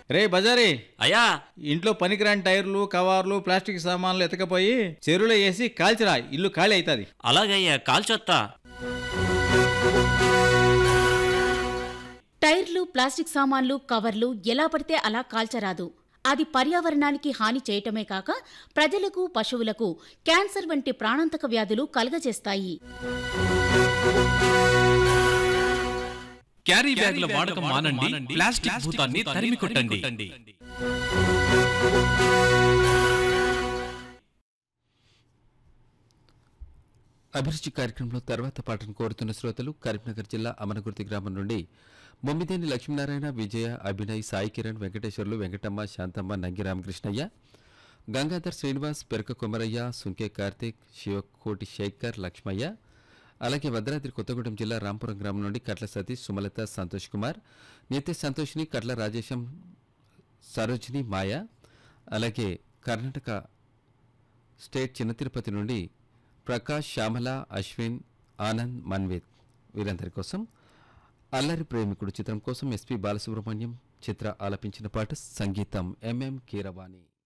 రే బజారీ అయ్యా ఇంట్లో పనికిరాని టైర్లు కవర్లు ప్లాస్టిక్ సామాన్లు ఎతకపోయి చెరువులో వేసి కాల్చిరా ఇల్లు ఖాళీ అవుతుంది అలాగయ్యా కాల్చొత్తా టైర్లు ప్లాస్టిక్ సామాన్లు కవర్లు ఎలా పడితే అలా కాల్చరాదు అది పర్యావరణానికి హాని చేయటమే కాక ప్రజలకు పశువులకు క్యాన్సర్ వంటి ప్రాణాంతక వ్యాధులు కలుగజేస్తాయి క్యారీ బ్యాగుల వాడకం మానండి ప్లాస్టిక్ భూతాన్ని తరిమి కొట్టండి అభిరుచి కార్యక్రమంలో తర్వాత పాటను కోరుతున్న శ్రోతలు కరీంనగర్ జిల్లా అమనగుర్తి గ్రామం నుండి బొమ్మిదేని లక్ష్మీనారాయణ విజయ అభినయ్ సాయి కిరణ్ వెంకటేశ్వర్లు వెంకటమ్మ శాంతమ్మ నంగి రామకృష్ణయ్య గంగాధర్ శ్రీనివాస్ పెరక కొమరయ్య సుంకే కార్తీక్ శివకోటి శేఖర్ లక్ష్మయ్య అలాగే భద్రాద్రి కొత్తగూడెం జిల్లా రాంపురం గ్రామం నుండి కట్ల సతీష్ సుమలత సంతోష్ కుమార్ నిత్య సంతోష్ని కట్ల రాజేశం సరోజిని మాయ అలాగే కర్ణాటక స్టేట్ చిన్న తిరుపతి నుండి ప్రకాష్ శ్యామల అశ్విన్ ఆనంద్ మన్విత్ వీరందరి కోసం అల్లరి ప్రేమికుడు చిత్రం కోసం ఎస్పి బాలసుబ్రహ్మణ్యం చిత్ర ఆలపించిన పాట సంగీతం ఎంఎం కీరవాణి